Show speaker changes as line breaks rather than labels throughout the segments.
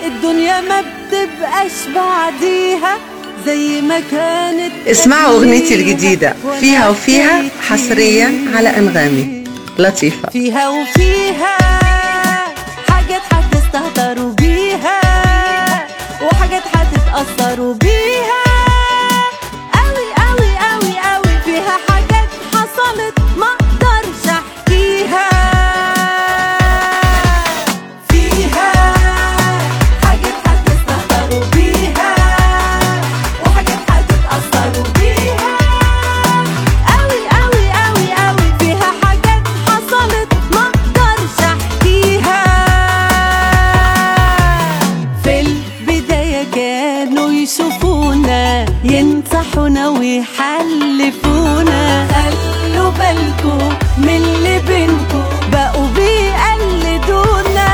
الدنيا ما بتبقاش بعديها زي ما كانت
اسمعوا أغنيتي الجديدة فيها وفيها حصريا على أنغامي لطيفة
فيها وفيها حاجات هتستهتروا بيها وحاجات هتتأثروا بيها قوي قوي قوي قوي فيها حاجات حصلت ما اقدرش احكيها فيها حاجات هتستهتروا بيها وحاجات هتتأثروا بيها قوي قوي قوي قوي فيها حاجات حصلت ما اقدرش احكيها في البداية كانوا يشوفونا ينصحونا ويحلفونا خلوا بالكوا من اللي بينكوا بقوا بيقلدونا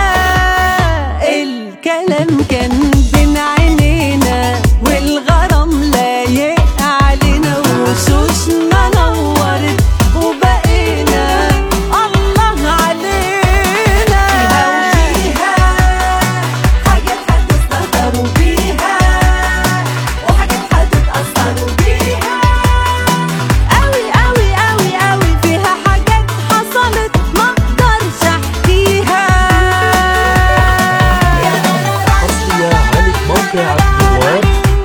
الكلام كان بين عينينا والغرام لايق علينا وشوشنا نورت وبقينا الله علينا فيها حاجات هتستهتروا بيها وحاجات هتتأثروا بيها قوي قوي قوي قوي فيها حاجات حصلت ما اقدرش احكيها
حصري على موقع الجواب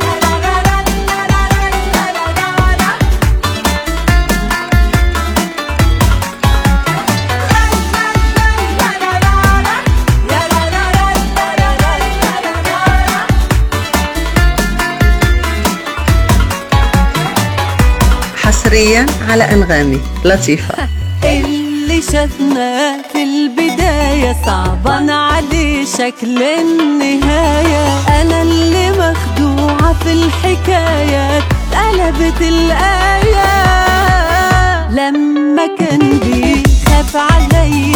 حصريا على أنغامي لطيفة
اللي شافنا في البداية صعبان عليه شكل النهاية أنا اللي مخدوعة في الحكاية قلبت الآية لما كان بيخاف عليا